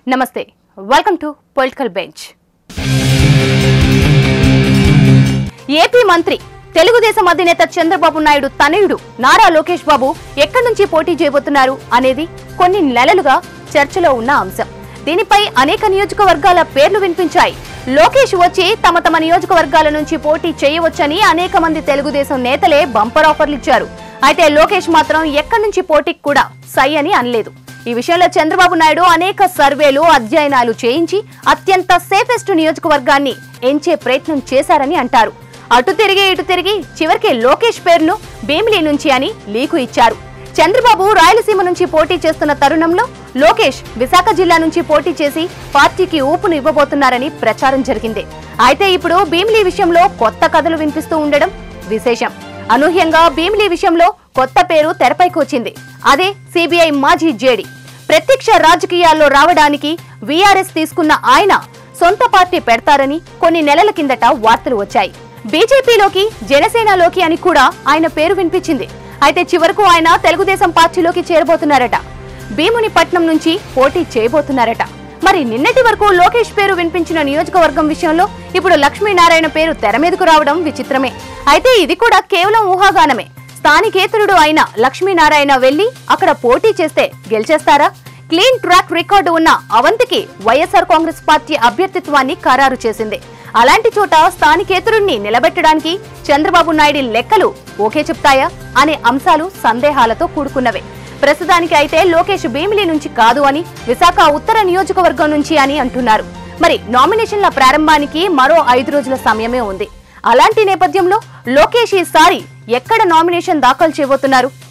నమస్తే welcome to political bench AP మంత్రి తెలుగుదేశం అధినేత చంద్రబాబు నాయుడు తనయుడు నారా లోకేష్ బాబు ఎక్కడి నుంచి పోటీ చేయబోతున్నారు అనేది కొన్ని నెలలుగా చర్చలో ఉన్న అంశం దీనిపై అనేక నియోజకవర్గాల పేర్లు వినిపించాయి లోకేష్ వచ్చి తమ తమ నియోజకవర్గాల నుంచి పోటీ చేయవచ్చని అనేక మంది తెలుగుదేశం నేతలే బంపర్ ఆఫర్లు ఇచ్చారు అయితే లోకేష్ మాత్రం ఎక్కడి నుంచి పోటీకి కూడా సై అని అనలేదు ఈ విషయంలో చంద్రబాబు నాయుడు అనేక సర్వేలు అధ్యయనాలు చేయించి అత్యంత సేఫెస్ట్ నియోజకవర్గాన్ని ఎంచే ప్రయత్నం చేశారని అంటారు అటు తిరిగి ఇటు తిరిగి చివరికి లోకేష్ పేరును భీమిలి నుంచి అని లీకు ఇచ్చారు చంద్రబాబు రాయలసీమ నుంచి పోటీ చేస్తున్న తరుణంలో లోకేష్ విశాఖ జిల్లా నుంచి పోటీ చేసి పార్టీకి ఊపును ఇవ్వబోతున్నారని ప్రచారం జరిగింది అయితే ఇప్పుడు భీమిలి విషయంలో కొత్త కథలు వినిపిస్తూ ఉండడం విశేషం అనూహ్యంగా భీమిలి విషయంలో కొత్త పేరు తెరపైకి వచ్చింది అదే సిబిఐ మాజీ జేడి ప్రత్యక్ష రాజకీయాల్లో రావడానికి వీఆర్ఎస్ తీసుకున్న ఆయన సొంత పార్టీ పెడతారని కొన్ని నెలల కిందట వార్తలు వచ్చాయి బీజేపీలోకి జనసేనలోకి అని కూడా ఆయన పేరు వినిపించింది అయితే చివరకు ఆయన తెలుగుదేశం పార్టీలోకి చేరబోతున్నారట భీమునిపట్నం నుంచి పోటీ చేయబోతున్నారట మరి నిన్నటి వరకు లోకేష్ పేరు వినిపించిన నియోజకవర్గం విషయంలో ఇప్పుడు లక్ష్మీనారాయణ పేరు తెర మీదకు రావడం విచిత్రమే అయితే ఇది కూడా కేవలం ఊహాగానమే స్థానికేతరుడు అయిన లక్ష్మీనారాయణ వెళ్లి అక్కడ పోటీ చేస్తే గెలిచేస్తారా క్లీన్ ట్రాక్ రికార్డు ఉన్న అవంతికి వైఎస్ఆర్ కాంగ్రెస్ పార్టీ అభ్యర్థిత్వాన్ని ఖరారు చేసింది అలాంటి చోట స్థానికేతరుణ్ణి నిలబెట్టడానికి చంద్రబాబు నాయుడు లెక్కలు ఓకే చెప్తాయా అనే అంశాలు సందేహాలతో కూడుకున్నవే ప్రస్తుతానికి అయితే లోకేష్ భీమిలి నుంచి కాదు అని విశాఖ ఉత్తర నియోజకవర్గం నుంచి అని అంటున్నారు మరి నామినేషన్ల ప్రారంభానికి మరో ఐదు రోజుల సమయమే ఉంది అలాంటి నేపథ్యంలో లోకేష్ ఈసారి ఎక్కడ నామినేషన్ దాఖలు చేయబోతున్నారు